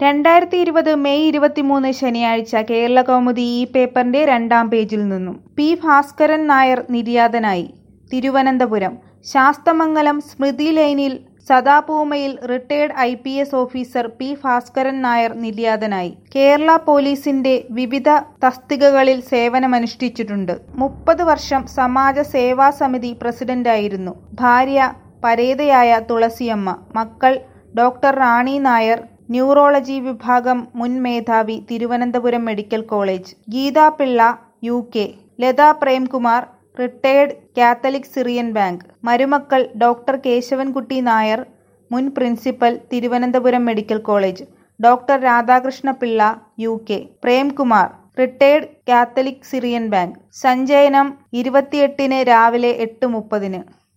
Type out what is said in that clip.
രണ്ടായിരത്തി ഇരുപത് മെയ് ഇരുപത്തിമൂന്ന് ശനിയാഴ്ച കേരള കൗമുദി ഈ പേപ്പറിന്റെ രണ്ടാം പേജിൽ നിന്നും പി ഭാസ്കരൻ നായർ നിര്യാതനായി തിരുവനന്തപുരം ശാസ്തമംഗലം സ്മൃതി ലൈനിൽ സദാപൂമയിൽ retired I P S officer P Bhaskaran Nair നിര്യാതനായി കേരള പോലീസിന്റെ വിവിധ തസ്തികകളിൽ സേവനമനുഷ്ഠിച്ചിട്ടുണ്ട് മുപ്പത് വർഷം സമാജ സേവാ സമിതി പ്രസിഡന്റായിരുന്നു ഭാര്യ പരേതയായ തുളസിയമ്മ മക്കൾ ഡോക്ടർ റാണി നായർ ന്യൂറോളജി വിഭാഗം മുൻ മേധാവി Thiruvananthapuram medical college Geetha Pillai U K Latha Premkumar retired Catholic Syrian bank മരുമക്കൾ ഡോക്ടർ കേശവൻകുട്ടി നായർ മുൻ principal Thiruvananthapuram medical college doctor Radhakrishna Pillai U K Premkumar retired Catholic Syrian bank സഞ്ചയനം ഇരുപത്തിയെട്ടിന് രാവിലെ എട്ട് മുപ്പതിന്